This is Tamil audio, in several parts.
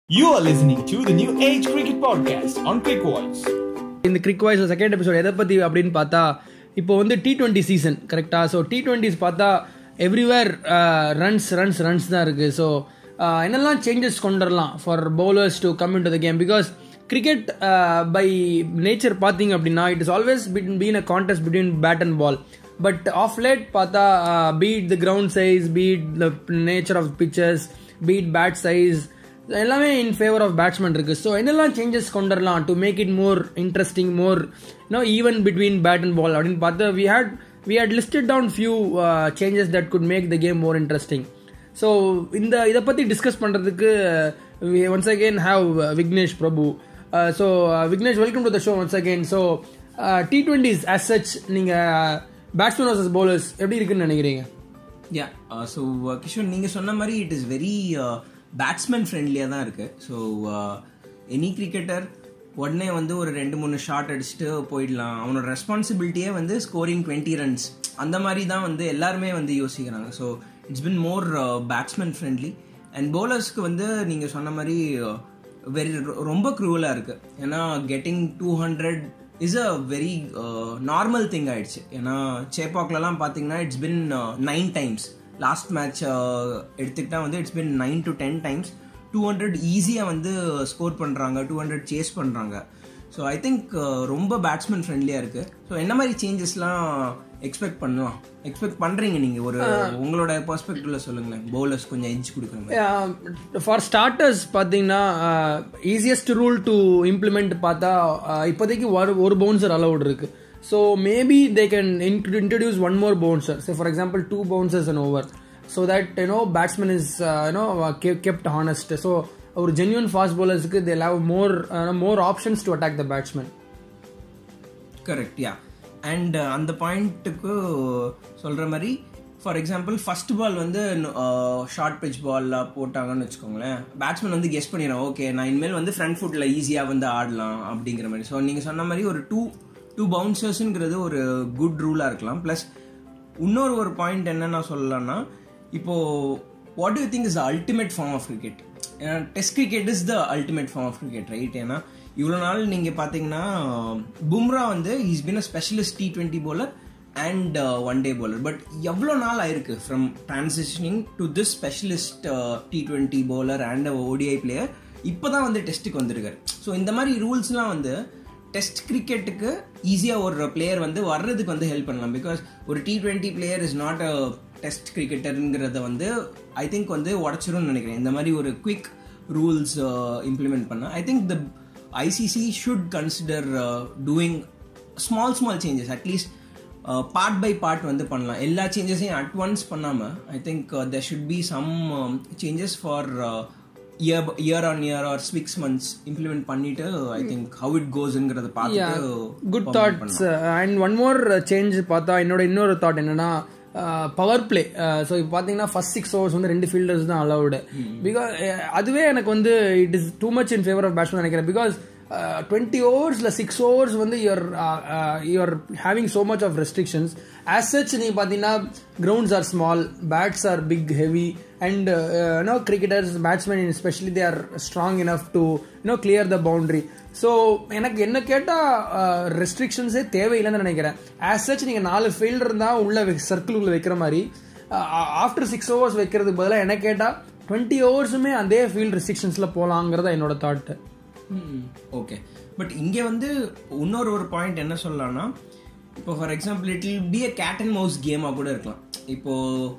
You are listening to the New Age Cricket Podcast on Quick Voice. இந்த கிரிக் வாய்ஸ் செகண்ட் எபிசோட் எதை பற்றி அப்படின்னு பார்த்தா இப்போ வந்து டி டுவெண்ட்டி சீசன் கரெக்டாக ஸோ டி டுவெண்ட்டிஸ் பார்த்தா எவ்ரிவேர் ரன்ஸ் ரன்ஸ் ரன்ஸ் தான் இருக்குது ஸோ என்னெல்லாம் சேஞ்சஸ் கொண்டு வரலாம் for bowlers to come in to the game because cricket by nature பார்த்தீங்க அப்படின்னா it is always bit been a contest between bat and ball but of late பார்த்தா be it the ground size be it the nature of pitches be it bat size எல்லாமே இன் ஃபேவர் ஆஃப் பேட்ஸ்மேன் இருக்கு ஸோ என்னெல்லாம் சேஞ்சஸ் கொண்டு வரலாம் to make it more interesting more no even between bat and ball அப்படின்னு பார்த்து we had we had listed down few changes that could make the game more interesting so இந்த இதை பற்றி டிஸ்கஸ் பண்ணுறதுக்கு once again have Vignesh Prabhu so Vignesh welcome to the show once again so T twenties as such நீங்கள் பேட்ஸ்மேன் வர்சஸ் பவுலர்ஸ் எப்படி இருக்குன்னு நினைக்கிறீங்க யா ஸோ கிஷோர் நீங்கள் சொன்ன மாதிரி இட் இஸ் வெரி பேட்ஸ்மேன் ஃப்ரெண்ட்லியாக தான் இருக்குது ஸோ எனி கிரிக்கெட்டர் உடனே வந்து ஒரு ரெண்டு மூணு ஷாட் அடிச்சுட்டு போயிடலாம் அவனோட ரெஸ்பான்சிபிலிட்டியே வந்து ஸ்கோரிங் டுவெண்ட்டி ரன்ஸ் அந்த மாதிரி தான் வந்து எல்லாருமே வந்து யோசிக்கிறாங்க so it's been more batsman friendly and பவுலர்ஸ்க்கு வந்து நீங்கள் சொன்ன மாதிரி வெரி ரொம்ப க்ரூவலாக இருக்குது ஏன்னா getting two hundred is a very normal thing ஆயிடுச்சு ஏன்னா சேப்பாக்லலாம் பார்த்தீங்கன்னா it's been nine times last match எடுத்துக்கிட்டா வந்து it's been nine to ten times two hundred ஈஸியாக வந்து ஸ்கோர் பண்ணுறாங்க டூ ஹண்ட்ரட் சேஸ் பண்ணுறாங்க ஸோ ஐ திங்க் ரொம்ப பேட்ஸ்மேன் ஃப்ரெண்ட்லியாக இருக்குது ஸோ என்ன மாதிரி சேஞ்சஸ்லாம் எக்ஸ்பெக்ட் பண்ணலாம் எக்ஸ்பெக்ட் பண்ணுறீங்க நீங்கள் ஒரு உங்களோட பர்ஸ்பெக்டிவ்ல சொல்லுங்களேன் பவுலர்ஸ் கொஞ்சம் எஞ்சி கொடுக்குற மாதிரி ஃபார் ஸ்டார்டர்ஸ் பார்த்தீங்கன்னா ஈஸியஸ்ட் ரூல் டு இம்ப்ளிமெண்ட் பார்த்தா இப்போதைக்கு ஒரு ஒரு பவுன்சர் அலவுட் இருக்கு so maybe they can introduce one more bouncer so for example two bouncers and over so that you know batsman is you know kept honest so ஒரு ஜென்யூன் ஃபாஸ்ட் பவுலர்ஸ்க்கு they have more more options to attack the batsman correct ya and அந்த பாயிண்ட்டுக்கு சொல்கிற மாதிரி ஃபார் எக்ஸாம்பிள் ஃபர்ஸ்ட் பால் வந்து ஷார்ட் பிச் பால்லாம் போட்டாங்கன்னு வச்சுக்கோங்களேன் பேட்ஸ்மேன் வந்து கெஸ் பண்ணிடுறோம் ஓகே நான் இனிமேல் வந்து ஃப்ரண்ட் ஃபுட்டில் ஈஸியாக வந்து ஆடலாம் அப்படிங்கிற மாதிரி ஸோ நீங்கள் சொன்ன மாதிரி ஒரு டூ டூ பவுன்சர்ஸுங்கிறது ஒரு குட் ரூலாக இருக்கலாம் ப்ளஸ் இன்னொரு ஒரு பாயிண்ட் என்னென்ன சொல்லலாம்னா இப்போது what you think is the ultimate form of cricket ஏன்னா Test cricket is the ultimate form of cricket right ஏன்னா இவ்வளோ நாள் நீங்கள் பார்த்தீங்கன்னா பும்ரா வந்து is been a specialist T twenty bowler and one day bowler but எவ்வளோ நாள் ஆயிருக்கு from transitioning to this specialist T twenty bowler and ODI player இப்போ தான் வந்து டெஸ்ட்டுக்கு வந்திருக்காரு ஸோ இந்த மாதிரி ரூல்ஸ்லாம் வந்து டெஸ்ட் கிரிக்கெட்டுக்கு ஈஸியாக ஒரு பிளேயர் வந்து வர்றதுக்கு வந்து ஹெல்ப் பண்ணலாம் பிகாஸ் ஒரு T twenty player is not a test கிரிக்கெட்டருங்கிறத வந்து ஐ திங்க் வந்து உடச்சிரும்னு நினைக்கிறேன் இந்த மாதிரி ஒரு குவிக் ரூல்ஸ் இம்ப்ளிமெண்ட் பண்ண I think the ICC should consider doing small small changes at least part by part வந்து பண்ணலாம் எல்லா சேஞ்சஸையும் அட் ஒன்ஸ் பண்ணாமல் I think there should be some changes for year year on year or six months implement பண்ணிட்டு ஐ திங்க் ஹவு இட் கோஸ்ங்கிறத பார்த்துட்டு good thoughts and one more change பார்த்தா என்னோட இன்னொரு தாட் என்னன்னா பவர் பிளே ஸோ இப்போ பார்த்தீங்கன்னா ஃபர்ஸ்ட் சிக்ஸ் ஓவர்ஸ் வந்து ரெண்டு ஃபீல்டர்ஸ் தான் அலவுடு பிகாஸ் அதுவே எனக்கு வந்து it is too much in favour of batsman நினைக்கிறேன் பிகாஸ் டுவெண்ட்டி ஓவர்ஸில் சிக்ஸ் ஓவர்ஸ் வந்து you're you're having so much of restrictions as such நீங்கள் பார்த்தீங்கன்னா grounds are small bats are big heavy and you know cricketers batsman especially they are strong enough to you know clear the boundary so எனக்கு என்ன கேட்டால் ரெஸ்ட்ரிக்ஷன்ஸே தேவையில்லைன்னு நினைக்கிறேன் ஆஸ் சச் நீங்கள் நாலு ஃபீல்டர் தான் உள்ள சர்க்கிள் உள்ள வைக்கிற மாதிரி ஆஃப்டர் சிக்ஸ் ஓவர்ஸ் வைக்கிறதுக்கு பதிலாக என்ன கேட்டால் டுவெண்ட்டி ஓவர்ஸுமே அதே ஃபீல்ட் ரெஸ்ட்ரிக்ஷன்ஸில் போகலாங்கிறதா என்னோட தாட்டு ஓகே பட் இங்கே வந்து இன்னொரு ஒரு பாயிண்ட் என்ன சொல்லலாம்னா இப்போ for example it will be a cat and mouse கேமாக கூட இருக்கலாம் இப்போ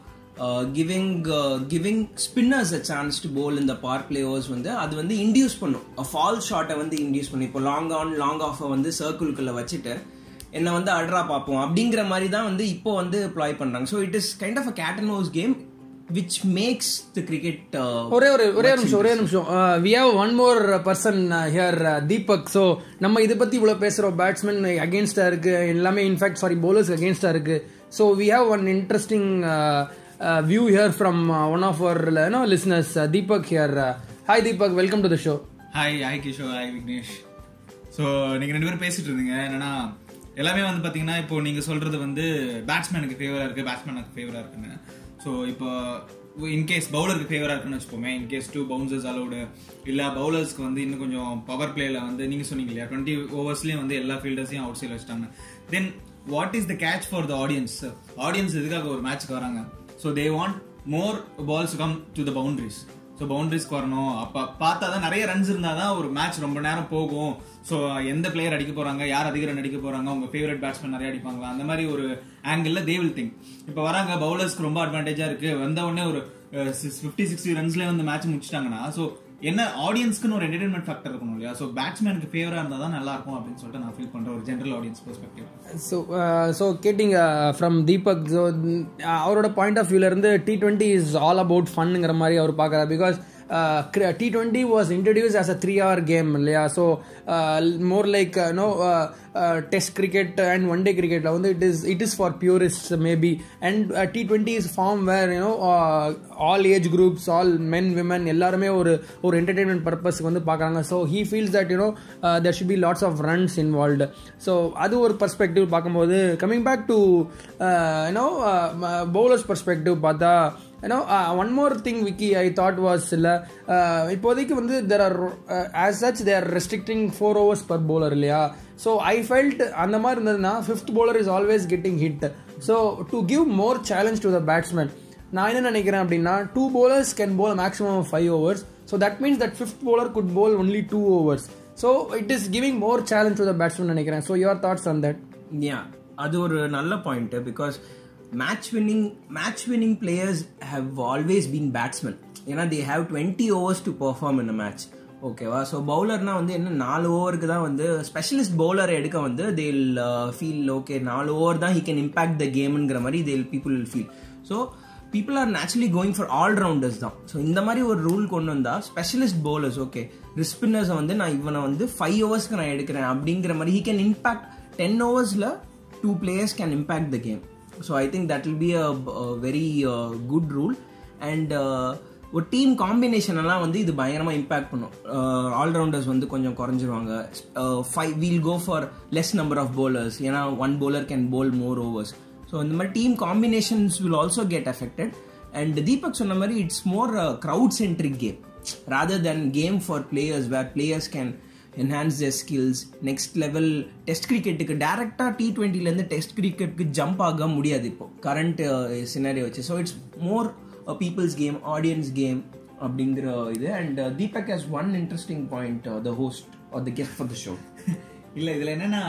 giving giving spinners a chance to bowl இந்த பார் பிளேயர்ஸ் வந்து அது வந்து இன்டியூஸ் பண்ணும் ஃபால் ஷாட்டை வந்து இன்டியூஸ் பண்ணும் இப்போ லாங் ஆன் லாங் ஆஃபை வந்து சர்க்கிள்குள்ளே வச்சுட்டு என்னை வந்து அட்ரா பார்ப்போம் அப்படிங்கிற மாதிரி தான் வந்து இப்போ வந்து ப்ளாய் பண்ணுறாங்க so it is kind of a cat and mouse game which makes the cricket ஒரே ஒரு ஒரே நிமிஷம் ஒரே நிமிஷம் we have one more person here Deepak so நம்ம இதை பற்றி இவ்வளோ பேசுகிறோம் பேட்ஸ்மேன் அகேன்ஸ்டாக இருக்கு எல்லாமே இன்ஃபேக்ட் சாரி பவுலர்ஸ் அகேன்ஸ்டாக இருக்கு so we have one interesting view here from one of our no listeners Deepak here hi Deepak welcome to the show hi hi Kishore hi Vignesh so நீங்கள் ரெண்டு பேரும் பேசிட்டு இருந்தீங்க என்னன்னா எல்லாமே வந்து பார்த்தீங்கன்னா இப்போ நீங்கள் சொல்றது வந்து பேட்ஸ்மேனுக்கு ஃபேவராக இருக்குது பேட்ஸ்மேனுக்கு ஃபேவராக இருக்குன்னு ஸோ இப்போ இன்கேஸ் பவுலருக்கு ஃபேவரா இருக்குன்னு வச்சுப்போமே இன்கேஸ் டூ பவுன்சர்ஸ் அலௌடு இல்ல பவுலர்ஸ்க்கு வந்து இன்னும் கொஞ்சம் பவர் பிளேல வந்து நீங்க சொன்னீங்க இல்லையா டுவெண்ட்டி ஓவர்ஸ்லயும் வந்து எல்லா ஃபீல்டர்ஸையும் அவுட் சைட்ல வச்சுட்டாங்க then what is the catch for the audience audience எதுக்காக ஒரு மேட்ச்க்கு வராங்க so they want more balls come to the boundaries so பவுண்டரிஸ்க்கு வரணும் அப்போ பார்த்தா தான் நிறைய ரன்ஸ் இருந்தால் தான் ஒரு மேட்ச் ரொம்ப நேரம் போகும் ஸோ எந்த பிளேயர் அடிக்க போறாங்க யார் அதிக ரன் அடிக்க போறாங்க உங்க ஃபேவரட் பேட்ஸ்மேன் நிறைய அடிப்பாங்களா அந்த மாதிரி ஒரு ஆங்கிள் தே வில் திங்க் இப்போ வராங்க பவுலர்ஸ்க்கு ரொம்ப அட்வான்டேஜா இருக்கு வந்த உடனே ஒரு ஃபிஃப்டி சிக்ஸ்டி ரன்ஸ்லேயே வந்து மேட்ச் முடிச்சிட்டாங்கன்னா ஸோ என்ன ஆடியன்ஸ்க்குன்னு ஒரு என்டர்டைன்மெண்ட் ஃபேக்டர் இருக்கணும் இல்லையா ஸோ பேட்ஸ்மேனுக்கு ஃபேவரா இருந்தால் தான் நல்லா இருக்கும் அப்படின்னு சொல்லிட்டு நான் ஃபீல் பண்ற ஒரு general audience perspective so so getting from Deepak so அவரோட பாயிண்ட் ஆஃப் வியூலேருந்து T twenty is all about ஃபன்னுங்கிற மாதிரி அவர் பார்க்குறாரு because T twenty was introduce as a three hour game இல்லையா so more like no test cricket and one day கிரிக்கெட்டில் வந்து it is it is for purist maybe and T twenty is form where you know all age groups all men women எல்லாருமே ஒரு ஒரு என்டர்டெயின்மெண்ட் பர்பஸ்க்கு வந்து பார்க்குறாங்க so he feels that you know there should be lots of runs involved so அது ஒரு பர்ஸ்பெக்டிவ் பார்க்கும்போது coming back to you know bowlers perspective பார்த்தா you know one more thing Vicky I thought was இல்லை இப்போதைக்கு வந்து there are as such their restricting four overs per bowler இல்லையா ஸோ ஐ ஃபெல்ட் அந்த மாதிரி இருந்ததுன்னா fifth bowler is always getting hit so to give more challenge to the batsman நான் என்ன நினைக்கிறேன் அப்படின்னா two bowlers can bowl maximum five overs so that means that fifth bowler could bowl only two overs so it is giving more challenge to the batsman நினைக்கிறேன் so your thoughts on that yeah அது ஒரு நல்ல point because match winning match winning players have always been batsman ஏன்னா they have twenty overs to perform in match ஓகேவா ஸோ பவுலர்னா வந்து என்ன நாலு ஓவருக்கு தான் வந்து ஸ்பெஷலிஸ்ட் பவுலர் எடுக்க வந்து தேல் ஃபீல் ஓகே நாலு ஓவர் தான் ஹி கேன் இம்பாக்ட் த கேம்ங்கிற மாதிரி they'll people feel so people are naturally going for allrounders தான் ஸோ இந்த மாதிரி ஒரு ரூல் கொண்டு வந்தா ஸ்பெஷலிஸ்ட் பவுலர்ஸ் ஓகே ரிஸ்பின்னர்ஸை வந்து நான் இவனை வந்து ஃபைவ் ஓவர்ஸ்க்கு நான் எடுக்கிறேன் அப்படிங்கிற மாதிரி ஹி கேன் இம்பாக்ட் டென் ஓவர்ஸில் two players can impact the game so I think that will be a very good rule and ஒரு டீம் காம்பினேஷன் எல்லாம் வந்து இது பயங்கரமாக இம்பாக்ட் பண்ணும் ஆல்ரவுண்டர்ஸ் வந்து கொஞ்சம் குறைஞ்சிருவாங்க five we'll go for less number of bowlers ஏன்னா one bowler can bowl more overs so இந்த மாதிரி team combinations will also get affected and Deepak சொன்ன மாதிரி it's more crowd centric game rather than game for players where players can enhance their skills next level test கிரிக்கெட்டுக்கு டேரெக்டாக டி டுவெண்ட்டிலேருந்து டெஸ்ட் கிரிக்கெட்டுக்கு ஜம்ப் ஆக முடியாது இப்போ கரண்ட் சினாரியோ வச்சு so it's more people's game audience game அப்படிங்கிற இது and Deepak has one interesting point the host or the guest for the show இல்ல இதுல என்னன்னா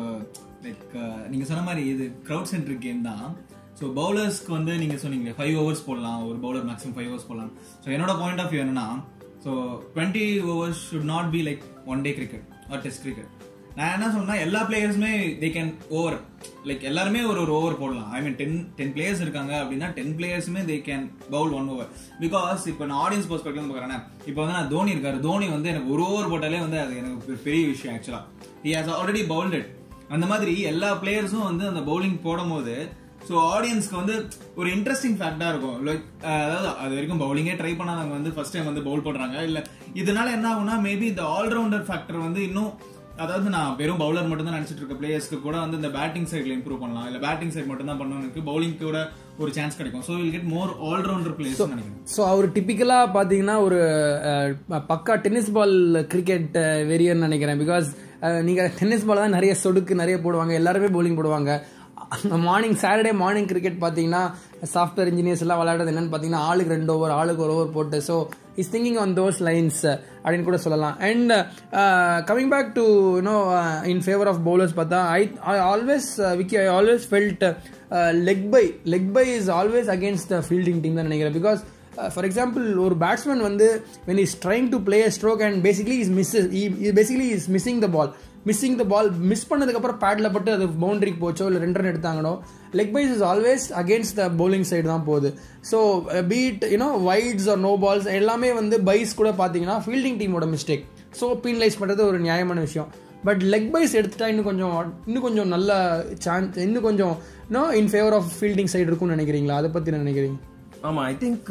லைக் நீங்க சொன்ன மாதிரி இது கிரவுட் சென்ட்ரிக் கேம் தான் ஸோ பவுலர்ஸ்க்கு வந்து நீங்க சொன்னீங்க ஃபைவ் ஓவர்ஸ் போடலாம் ஒரு பவுலர் மேக்ஸிமம் ஃபைவ் ஓவர்ஸ் போடலாம் ஸோ என்னோட பாயிண்ட் ஆஃப் வியூ என்னன்னா so twenty overs should not be like one day cricket or test cricket நான் என்ன சொன்னா எல்லா பிளேயர்ஸுமே தே கேன் ஓவர் லைக் எல்லாருமே ஒரு ஒரு ஓவர் போடலாம் I mean ten ten players இருக்காங்க அப்படின்னா டென் பிளேயர்ஸுமே they can bowl one over because இப்போ நான் ஆடியன்ஸ் பர்ஸ்பெக்டிவ் பார்க்குறேன் இப்போ வந்து நான் தோனி இருக்காரு தோனி வந்து எனக்கு ஒரு ஓவர் போட்டாலே வந்து அது எனக்கு பெ- பெரிய விஷயம் ஆக்சுவலா ஹி ஹாஸ் ஆல்ரெடி பவுல்டட் அந்த மாதிரி எல்லா பிளேயர்ஸும் வந்து அந்த பவுலிங் போடும்போது ஸோ ஆடியன்ஸ்க்கு வந்து ஒரு இன்ட்ரெஸ்டிங் ஃபேக்டா இருக்கும் லைக் அதாவது அது வரைக்கும் பவுலிங்கே ட்ரை பண்ணாதவங்க வந்து ஃபர்ஸ்ட் டைம் வந்து பவுல் போடுறாங்க இல்ல இதனால என்ன ஆகும்னா மேபி இந்த ஆல்ரவுண்டர் ஃபேக்டர் வந்து இன்னும் அதாவது நான் வெறும் பவுலர் மட்டும் தான் நினைச்சிட்டு இருக்க பிளேயர்ஸ்க்கு கூட வந்து இந்த பேட்டிங் சைட்ல இம்ப்ரூவ் பண்ணலாம் இல்ல பேட்டிங் சைடு மட்டும் தான் பண்ணவனுக்கு பவுலிங் கூட ஒரு சான்ஸ் கிடைக்கும் so will get more allrounder players நினைக்கிறேன் ஸோ அவர் டிப்பிக்கலாக பார்த்தீங்கன்னா ஒரு அஹ், பக்கா டென்னிஸ் பால் கிரிக்கெட் வெறியன்னு நினைக்கிறேன் பிகாஸ் நீங்கள் டென்னிஸ் பால் தான் நிறைய சொடுக்கு நிறைய போடுவாங்க எல்லாருமே bowling போடுவாங்க மார்னிங் சாட்டர்டே மார்னிங் கிரிக்கெட் பார்த்தீங்கன்னா சாஃப்ட்வேர் இன்ஜினியர்ஸ் எல்லாம் விளையாடுறது என்னன்னு பார்த்தீங்கன்னா ஆளுக்கு ரெண்டு ஓவர் ஆளுக்கு ஒரு ஓவர் போட்டு so is thinking on those lines அப்படின்னு கூட சொல்லலாம் and coming back to you know in favour of bowlers பார்த்தா I I always Vicky I always felt leg bye leg bye is always against the fielding team தான் நினைக்கிறேன் பிகாஸ் ஃபார் எக்ஸாம்பிள் ஒரு பேட்ஸ்மேன் வந்து when is trying to play stroke and basically is miss basically is missing the ball missing the ball miss பண்ணதுக்கப்புறம் பேட்டில் பட்டு அது பவுண்டரிக்கு போச்சோ இல்லை ரெண்டு ரன் எடுத்தாங்கனோ leg byes is always against the bowling side தான் போகுது so be it you know wides or no balls எல்லாமே வந்து பைஸ் கூட பார்த்தீங்கன்னா ஃபீல்டிங் டீமோட மிஸ்டேக் ஸோ பீனலைஸ் பண்ணுறது ஒரு நியாயமான விஷயம் பட் லெக் பைஸ் எடுத்துட்டா இன்னும் கொஞ்சம் இன்னும் கொஞ்சம் நல்ல சான்ஸ் இன்னும் கொஞ்சம் இன்னும் in favour of fielding side இருக்கும்னு நினைக்கிறீங்களா அதை பற்றி என்ன நினைக்கிறீங்க ஆமா ஐ திங்க்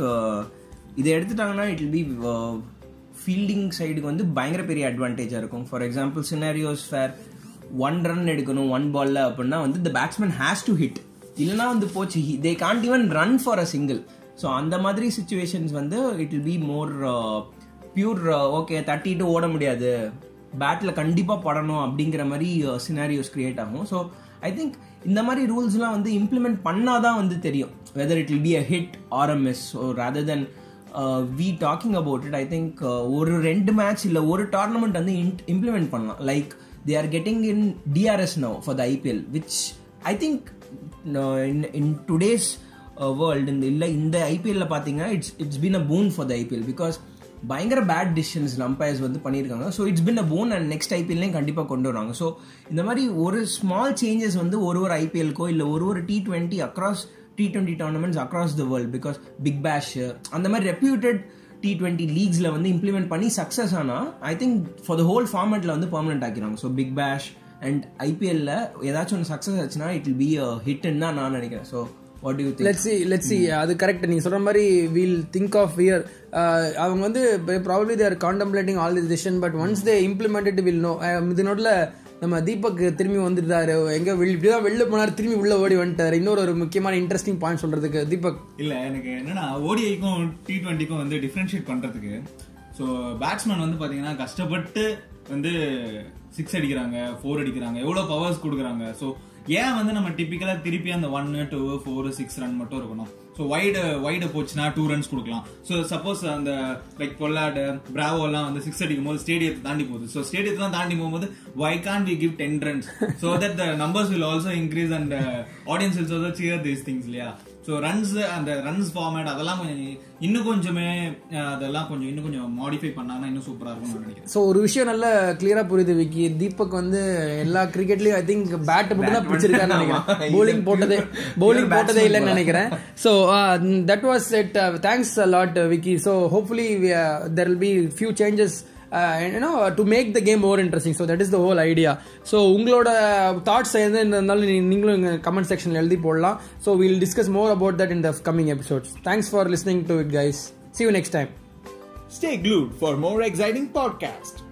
இதை எடுத்துட்டாங்கன்னா இட் வில் பி ஃபீல்டிங் சைடுக்கு வந்து பயங்கர பெரிய அட்வான்டேஜாக இருக்கும் for example scenarios fair one run எடுக்கணும் ஒன் பால்ல அப்படின்னா வந்து the batsman has to hit இல்லைனா வந்து போச்சு they can't even run for a single so அந்த மாதிரி சுச்சுவேஷன்ஸ் வந்து it will be more pure okay தட்டிட்டு ஓட முடியாது பேட்டில் கண்டிப்பாக படணும் அப்படிங்கிற மாதிரி சினாரியோஸ் கிரியேட் ஆகும் ஸோ ஐ திங்க் இந்த மாதிரி ரூல்ஸ்லாம் வந்து இம்ப்ளிமெண்ட் பண்ணாதான் வந்து தெரியும் whether it will be a hit or a miss so rather than we talking about it I think ஒரு ரெண்டு மேட்ச் இல்லை ஒரு டோர்னமெண்ட் வந்து இம்ப்ளிமெண்ட் பண்ணலாம் like they are getting in DRS no for the IPL which I think in today's world இந்த இல்லை இந்த ஐபிஎல்ல பார்த்தீங்கன்னா it's it's been a boon for the IPL because பயங்கர பேட் டிசிஷன்ஸ் அம்பையர்ஸ் வந்து பண்ணியிருக்காங்க so it's bin a boon and next ஐபிஎல்லையும் கண்டிப்பாக கொண்டு வராங்க ஸோ இந்த மாதிரி ஒரு ஸ்மால் சேஞ்சஸ் வந்து ஒரு ஒரு ஐபிஎல்க்கோ இல்லை ஒரு ஒரு T twenty across T twenty tournaments across the world because Big Bash அந்த மாதிரி ரெப்யூட்டட் டி டுவெண்ட்டி லீக்ஸில் வந்து இம்ப்ளிமெண்ட் பண்ணி சக்ஸஸ் ஆனால் I think for the whole ஃபார்மேட்டில் வந்து பர்மனெண்ட் ஆக்கிறாங்க ஸோ பிக் பேஷ் அண்ட் ஐபிஎல்ல ஏதாச்சும் ஒன்று சக்ஸஸ் ஆச்சுன்னா இட் வில் பி அ ஹிட்னு தான் நான் நினைக்கிறேன் so what you think let's see let's see அது கரெக்ட் நீங்க சொல்ற மாதிரி வில் திங்க் ஆஃப் வியர் அவங்க வந்து probably there contemplating all this decision but once they implemented will know இது நோட்ல நம்ம தீபக் திரும்பி வந்துட்டாரு எங்க வெளி இப்படிதான் வெளில போனார் திரும்பி உள்ள ஓடி வந்துட்டாரு இன்னொரு ஒரு முக்கியமான இன்ட்ரெஸ்டிங் பாயிண்ட் சொல்றதுக்கு தீபக் இல்ல எனக்கு என்னன்னா ஓடிஐக்கும் டி டுவெண்ட்டிக்கும் வந்து டிஃப்ரென்ஷியேட் பண்றதுக்கு ஸோ பேட்ஸ்மேன் வந்து பாத்தீங்கன்னா கஷ்டப்பட்டு வந்து சிக்ஸ் அடிக்கிறாங்க ஃபோர் அடிக்கிறாங்க எவ்வளவு பவர்ஸ் கொடுக்குறாங்க ஸோ ஏன் வந்து நம்ம டிப்பிக்கலா திருப்பி அந்த one two four six run மட்டும் இருக்கணும் ஸோ வைடு வைடு போச்சுன்னா டூ ரன்ஸ் கொடுக்கலாம் ஸோ சப்போஸ் அந்த லைக் பொல்லாடு பிராவோ எல்லாம் வந்து சிக்ஸ் அடிக்கும் போது ஸ்டேடியத்தை தாண்டி போகுது ஸோ ஸ்டேடியத்தை தாண்டி போகும்போது why can't we give ten runs so that the numbers will also increase and audience will also cheer these things இல்லையா ஸோ ரன்ஸ் அந்த ரன்ஸ் ஃபார்மேட் அதெல்லாம் கொஞ்சம் இன்னும் கொஞ்சமே அஹ், அதெல்லாம் கொஞ்சம் இன்னும் கொஞ்சம் மாடிஃபை பண்ணாங்கன்னா இன்னும் சூப்பரா இருக்கும்னு நான் நினைக்கிறேன் ஸோ ஒரு விஷயம் நல்லா கிளியரா புரியுது விக்கி தீபக் வந்து எல்லா கிரிக்கெட்லயும் ஐ திங்க் பேட் மட்டும் தான் பிடிச்சிருக்காரு நினைக்கிறேன் பவுலிங் போட்டதே பவுலிங் போட்டதே இல்லைன்னு நினைக்கிறேன் so that was set thanks lot Vicky so hopefully there will be few changes you know to make the game more interesting so that is the whole idea so உங்களோட தாட்ஸ் எது இருந்தாலும் நீ- நீங்களும் எங்கள் கமெண்ட் செக்ஷனில் எழுதி போடலாம் so will discuss more about that in the coming episodes thanks for listening to it guys see you next time Stay glued for more exciting podcasts.